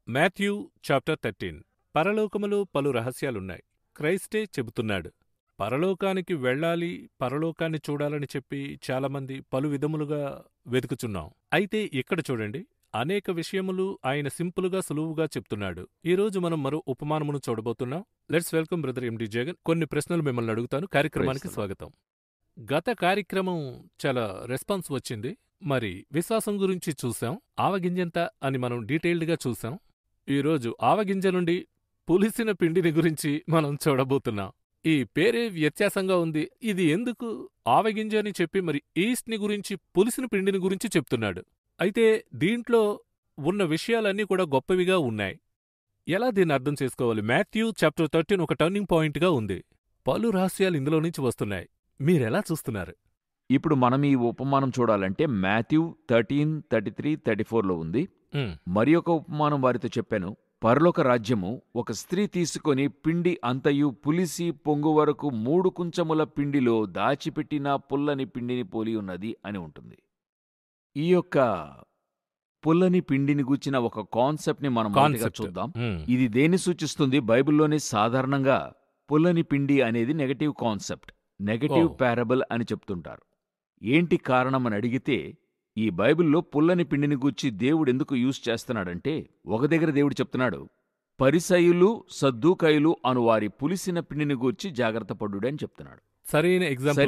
Matthew chapter thirteen పరలోకములో పలు రహస్యాలున్నాయి క్రైస్టే చెబుతున్నాడు పరలోకానికి వెళ్ళాలి పరలోకాన్ని చూడాలని చెప్పి చాలామంది పలు విధములుగా వెతుకుచున్నాం అయితే ఇక్కడ చూడండి అనేక విషయములు ఆయన సింపుల్గా సులువుగా చెప్తున్నాడు ఈ రోజు మనం మరో ఉపమానమును చూడబోతున్నాం let's welcome brother MD Jagan కొన్ని ప్రశ్నలు మిమ్మల్ని అడుగుతాను కార్యక్రమానికి Praise the Lord. స్వాగతం గత కార్యక్రమం చాలా రెస్పాన్స్ వచ్చింది మరి విశ్వాసం గురించి చూసాం ఆవగింజంత అని మనం డీటెయిల్డ్గా చూసాం ఈరోజు ఆవగింజ నుండి పులిసిన పిండిని గురించి మనం చూడబోతున్నాం ఈ పేరే వ్యత్యాసంగా ఉంది ఇది ఎందుకు ఆవగింజ అని చెప్పి మరి ఈస్ట్ని గురించి పులిసిన పిండిని గురించి చెప్తున్నాడు అయితే దీంట్లో ఉన్న విషయాలన్నీ కూడా గొప్పవిగా ఉన్నాయి ఎలా దీన్ని అర్థం చేసుకోవాలి మాథ్యూ చాప్టర్ థర్టీన్ ఒక టర్నింగ్ పాయింట్గా ఉంది పలు రహస్యాలు ఇందులో నుంచి వస్తున్నాయి మీరెలా చూస్తున్నారు ఇప్పుడు మనం ఈ ఉపమానం చూడాలంటే Matthew thirteen thirty three thirty ఫోర్లో ఉంది ఉమ్, మరి ఒక ఉపమానం వారితో చెప్పాను పరలోక రాజ్యము ఒక స్త్రీ తీసుకొని పిండి అంతయు పులిసి పొంగు వరకు మూడు కుంచముల పిండిలో దాచిపెట్టిన పుల్లని పిండిని పోలి ఉన్నది అని ఉంటుంది ఈ యొక్క పుల్లని పిండిని గూర్చిన ఒక కాన్సెప్ట్ని మనం మొదటిగా Concept. చూద్దాం ఉమ్, ఇది దేన్ని సూచిస్తుంది బైబిల్లోనే సాధారణంగా పుల్లని పిండి అనేది నెగటివ్ కాన్సెప్ట్ నెగటివ్ ఓ. పారబుల్ అని చెప్తుంటారు ఏంటి కారణం అని అడిగితే ఈ బైబిల్లో పుల్లని పిండిని గూర్చి దేవుడు ఎందుకు యూజ్ చేస్తున్నాడంటే ఒక దగ్గర దేవుడు చెప్తున్నాడు పరిసయులు సద్దూకయులు అను వారి పులిసిన పిండిని గూర్చి జాగ్రత్త పడుడని చెప్తున్నాడు సరైన ఎగ్జాంపుల్